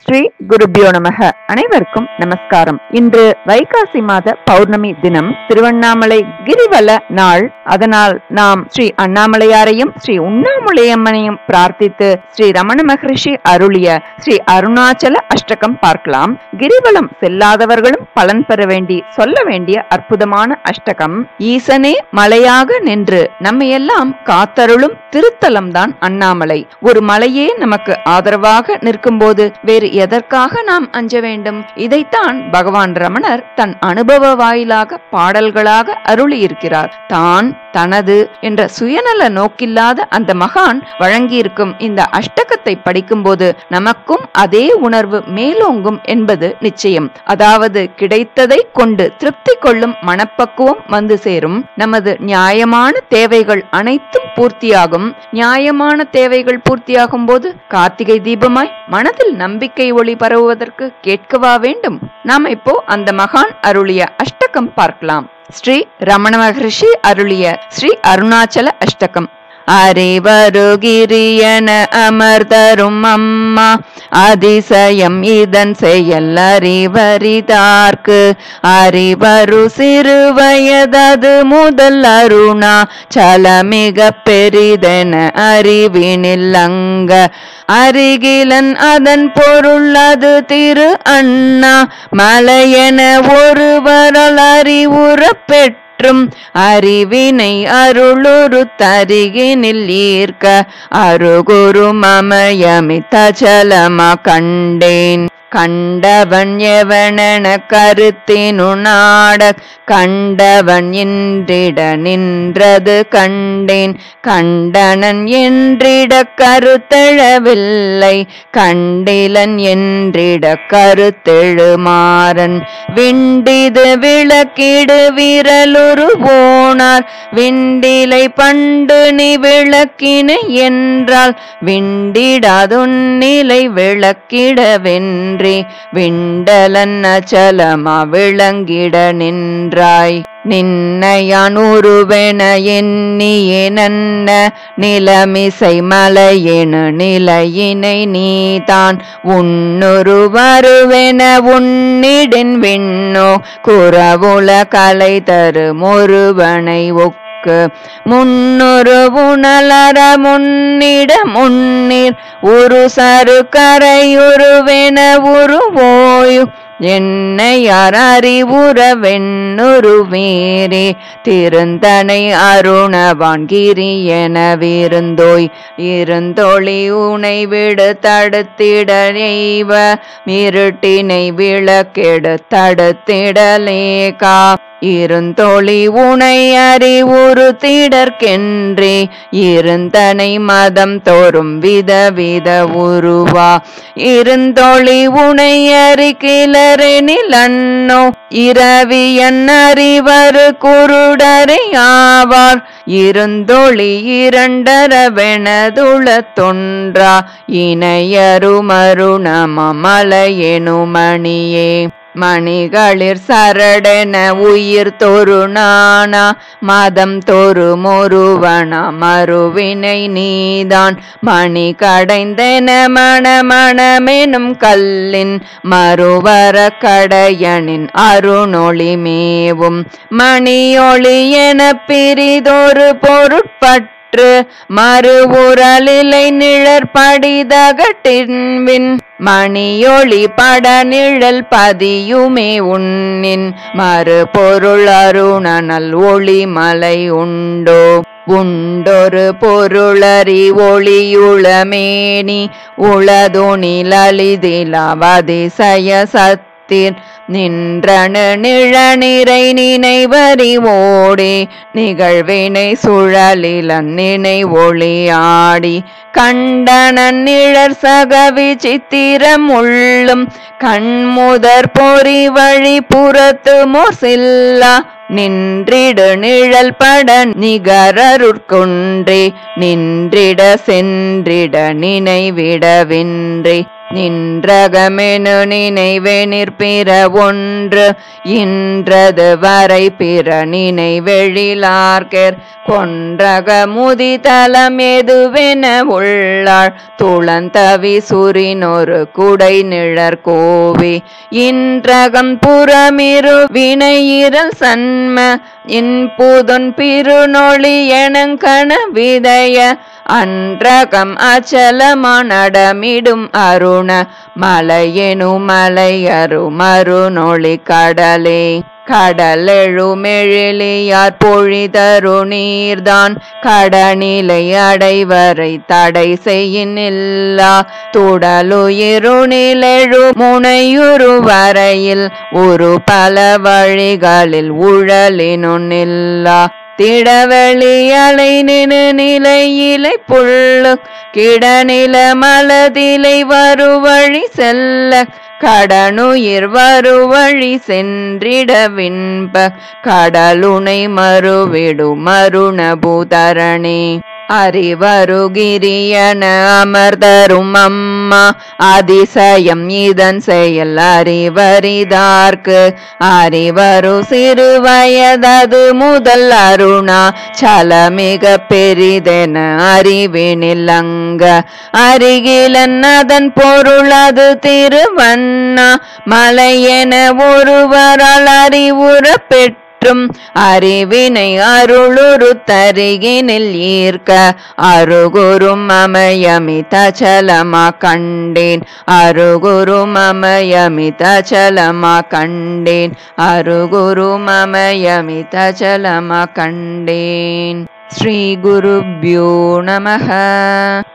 ஸ்ரீ குருபியோ நமக அனைவருக்கும் நமஸ்காரம் இன்று வைகாசி மாத பௌர்ணமி தினம் திருவண்ணாமலை கிரிவல நாள் அதனால் நாம் ஸ்ரீ அண்ணாமலையாரையும் ஸ்ரீ உண்ணாமுலையம்மனையும் பிரார்த்தித்து ஸ்ரீ ரமண மகரிஷி அருளிய ஸ்ரீ அருணாச்சல அஷ்டகம் பார்க்கலாம் கிரிவலம் செல்லாதவர்களும் பலன் பெற வேண்டி சொல்ல வேண்டிய அற்புதமான அஷ்டகம் ஈசனே மலையாக நின்று நம்மை எல்லாம் காத்தருளும் திருத்தலம் தான் அண்ணாமலை ஒரு மலையே நமக்கு ஆதரவாக நிற்கும்போது வேறு எதற்காக நாம் அஞ்ச வேண்டும் இதைத்தான் பகவான் ரமணர் தன் அனுபவ வாயிலாக பாடல்களாக அருளியிருக்கிறார் தான் தனது என்ற சுயநல நோக்கில்லாத அந்த மகான் வழங்கியிருக்கும் இந்த அஷ்டகத்தை படிக்கும்போது நமக்கும் அதே உணர்வு மேலோங்கும் என்பது நிச்சயம் அதாவது கிடைத்ததை கொண்டு திருப்தி கொள்ளும் மனப்பக்குவம் வந்து சேரும் நமது நியாயமான தேவைகள் அனைத்தும் பூர்த்தியாகும் நியாயமான தேவைகள் பூர்த்தியாகும் போது கார்த்திகை தீபமாய் மனதில் நம்பிக்கை ஒளி பரவுவதற்கு கேட்கவா வேண்டும் நாம் இப்போ அந்த மகான் அருளிய அஷ்டகம் பார்க்கலாம் ஸ்ரீ ரமண மகரிஷி அருளிய ஸ்ரீ அருணாச்சல அஷ்டகம் அறிவருகிரியன அமர்தரும் அம்மா அதிசயம் இதன் செயல் அறிவரிதார்க்கு அறிவரு சிறு வயதது முதல் அருணா சலமிக பெரிதென அறிவினில் அங்க அருகிலன் அதன் பொருள் அது திரு அண்ணா மலையென ஒருவரால் அறிவுற பெற்றும் அறிவினை அருளுரு தருகினில் ஈர்க்க அருகுரு மமயமித்தச்சலமா கண்டேன் கண்டவன் எவனென கருத்தினு நாட கண்டவன் என்றிட நின்றது கண்டேன் கண்டனன் என்றிட கருத்தெழவில்லை கண்டிலன் என்றிட கருத்தெழுமாறன் விண்டிது விளக்கிடு விரலுரு போனார் விண்டிலை பண்டு நீ விளக்கினை என்றால் விண்டிடாதுன்னிலை விளக்கிடவென்று நின்றே விண்டலன் அச்சலமா விளங்கிட நின்றாய் நின்னையான் உருவென எண்ணியே நன்ன நிலமிசை மலையெனு நிலையினை நீதான் உன்னுரு வருவென உன்னிடின் விண்ணோ குறவுல கலை தரு முருவனை ஒக்க முன்னொரு உணலர முன்னிட முன்னீர் ஒரு சரு கரையுருவென உருவோயு என்னை யார் அறிவுற வெண்ணுரு வேரே திருந்தனை அருணவான் கிரி என விருந்தோய் இருந்தொளி உனை விடு தடுத்திட நெய்வ இருட்டினை விளக்கெடு தடுத்திடலேகா இருந்தொளி உனை அறிவுறு திடற்கென்றே இருந்தனை மதம் தோறும் வித வித உருவா இருந்தொளி உனை அறிகிலரெனில் அன்னோ இரவியன் அறிவரு குருடரை ஆவார் இருந்தொளி இரண்டரவெனதுள தொன்றா இணையருமருணம மலையெனுமணியே மணிகளிர் சரடென உயிர் தொருநானா மதம் தொரு முருவன மறுவினை நீதான் மணி கடைந்தென மணமணமெனும் கல்லின் மறுவர கடையனின் அருணொளி மேவும் மணியொளி என பிரிதொரு பொருட்பட்டு பற்று மறுவுரலிலை நிழற்படிதகட்டின்பின் மணியொளி பட நிழல் பதியுமே உன்னின் மறுபொருள் அருணனல் ஒளி மலை உண்டோ உண்டொரு பொருளறி ஒளியுளமேனி உளதுணிலலிதிலவதிசய சத் நிலத்தில் நின்றனு நிழநிறை நினைவறிவோடே நிகழ்வினை சுழலிலன் நினை ஒளியாடி கண்டனன் நிழற் சக விசித்திரம் உள்ளும் கண்முதற் பொறி வழி புறத்து மோசில்லா நின்றிடு நிழல் பட நிகரருட்கொன்றே நின்றிட சென்றிட நினைவிடவின்றி நின்றகமெனு நினைவே நிற்பிற ஒன்று இன்றது வரை பிற நினைவெழிலார்கர் கொன்றக முதிதலம் எதுவென உள்ளாள் துளந்தவி சுரினொரு குடை நிழற் கோவி இன்றகம் புறமிரு வினையிரல் சன்ம இன்புதொன் பிருநொழி எனங்கண விதய அன்றகம் அச்சலமானடமிடும் அருண மலையெனு மலையரு மறுநொழி கடலே கடலெழுமெழிலியார் பொழிதரு நீர்தான் கடனிலை அடைவரை தடை செய்யினில்லா துடலுயிருணிலெழு முனையுரு வரையில் ஒரு பல வழிகளில் உழலினுன்னில்லா திடவெளி அலை நினு நிலையிலை புள்ளு கிடநில மலதிலை வருவழி செல்ல கடனுயிர் வருவழி சென்றிட வின்ப கடலுனை மறுவிடு மருணபூதரணே அறிவருகிரியன அமர்தரும் அம்மா அதிசயம் இதன் செயல் அறிவரிதார்க்கு அறிவரு சிறு வயதது முதல் அருணா சலமிக பெரிதென அறிவினில் அங்க அருகிலன் அதன் பொருள் அது திருவண்ணா மலையென ஒருவரால் அறிவுற பெற்று மற்றும் அறிவினை அருளுரு தருகினில் ஈர்க்க அருகுரும் அமயமித சலமா கண்டேன் அருகுரும் அமயமித சலமா கண்டேன் அருகுரும் அமயமித சலமா கண்டேன் ஸ்ரீ குருப்யோ நமः